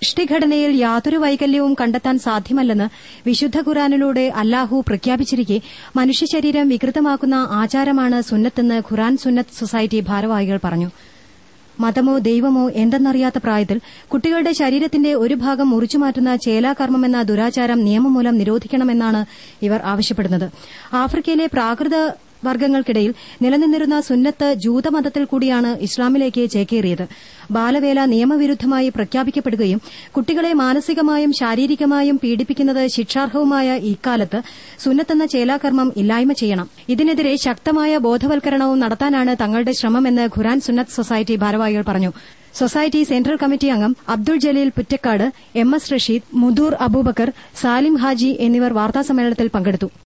സൃഷ്ടിഘടനയിൽ യാതൊരു വൈകല്യവും കണ്ടെത്താൻ സാധ്യമല്ലെന്ന് വിശുദ്ധ ഖുറാനിലൂടെ അല്ലാഹു പ്രഖ്യാപിച്ചിരിക്കെ മനുഷ്യശരീരം വികൃതമാക്കുന്ന ആചാരമാണ് സുന്നത്തെന്ന് ഖുറാൻ സുന്നത്ത് സൊസൈറ്റി ഭാരവാഹികൾ പറഞ്ഞു മതമോ ദൈവമോ എന്തെന്നറിയാത്ത പ്രായത്തിൽ കുട്ടികളുടെ ശരീരത്തിന്റെ ഒരു ഭാഗം മുറിച്ചുമാറ്റുന്ന ചേലാകർമ്മമെന്ന ദുരാചാരം നിയമം മൂലം നിരോധിക്കണമെന്നാണ് ഇവർ ആവശ്യപ്പെടുന്നത് ആഫ്രിക്കയിലെ പ്രാകൃത വർഗ്ഗങ്ങൾക്കിടയിൽ നിലനിന്നിരുന്ന സുന്നത്ത് ജൂതമതത്തിൽ കൂടിയാണ് ഇസ്ലാമിലേക്ക് ചേക്കേറിയത് ബാലവേല നിയമവിരുദ്ധമായി പ്രഖ്യാപിക്കപ്പെടുകയും കുട്ടികളെ മാനസികമായും ശാരീരികമായും പീഡിപ്പിക്കുന്നത് ശിക്ഷാർഹവുമായ ഇക്കാലത്ത് സുന്നത്തെന്ന ചേലാകർമ്മം ഇല്ലായ്മ ചെയ്യണം ഇതിനെതിരെ ശക്തമായ ബോധവൽക്കരണവും നടത്താനാണ് തങ്ങളുടെ ശ്രമമെന്ന് ഖുറാൻ സുന്നത്ത് സൊസൈറ്റി ഭാരവാഹികൾ പറഞ്ഞു സൊസൈറ്റി സെൻട്രൽ കമ്മിറ്റി അംഗം അബ്ദുൾ ജലീൽ പുറ്റക്കാട് എം എസ് റഷീദ് മുദൂർ അബൂബക്കർ സാലിം ഹാജി എന്നിവർ വാർത്താസമ്മേളനത്തിൽ പങ്കെടുത്തു